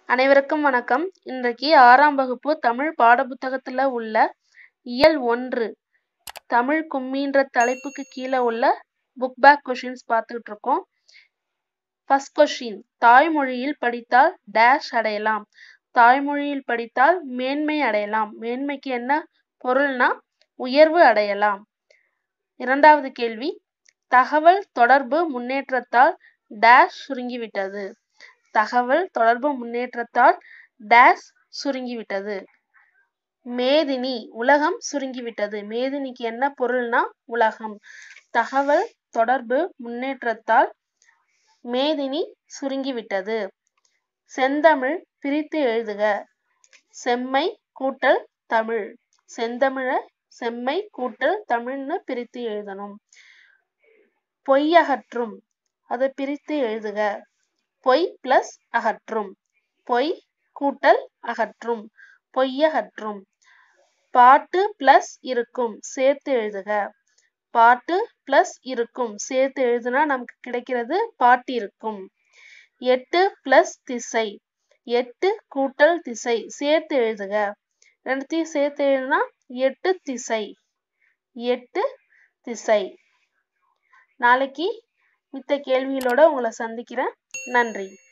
அனைவருக்கும் வணக்கம் இன்றைக்கு ஆறாம் வகுப்பு தமிழ் பாடப்புத்தகத்தில் உள்ள இயல் ஒன்று தமிழ் கும்மின்ற தலைப்புக்கு கீழே உள்ள புக் பேக் கொஷின்ஸ் பார்த்துக்கிட்டு இருக்கோம் ஃபர்ஸ்ட் கொஷின் தாய்மொழியில் படித்தால் டேஷ் அடையலாம் தாய்மொழியில் படித்தால் மேன்மை அடையலாம் மேன்மைக்கு என்ன பொருள்னா உயர்வு அடையலாம் இரண்டாவது கேள்வி தகவல் தொடர்பு முன்னேற்றத்தால் டேஷ் சுருங்கிவிட்டது தகவல் தொடர்பு முன்னேற்றத்தால் டேஷ் சுருங்கிவிட்டது மேதினி உலகம் சுருங்கிவிட்டது மேதினிக்கு என்ன பொருள்னா உலகம் தகவல் தொடர்பு முன்னேற்றத்தால் மேதினி சுருங்கிவிட்டது செந்தமிழ் பிரித்து எழுதுக செம்மை கூட்டல் தமிழ் செந்தமிழ செம்மை கூட்டல் தமிழ்னு பிரித்து எழுதணும் பொய் அகற்றும் அதை பிரித்து எழுதுக பொய் பிளஸ் அகற்றும் பொய் கூட்டல் அகற்றும் பொய்யகற்றும் பாட்டு பிளஸ் இருக்கும் சேர்த்து எழுதுக பாட்டு பிளஸ் இருக்கும் சேர்த்து எழுதுனா நமக்கு கிடைக்கிறது பாட்டிருக்கும் எட்டு பிளஸ் திசை எட்டு கூட்டல் திசை சேர்த்து எழுதுக ரெண்டுத்தையும் சேர்த்து எழுதுனா எட்டு திசை எட்டு திசை நாளைக்கு மித்த கேள்விகளோட உங்களை சந்திக்கிறேன் நன்றி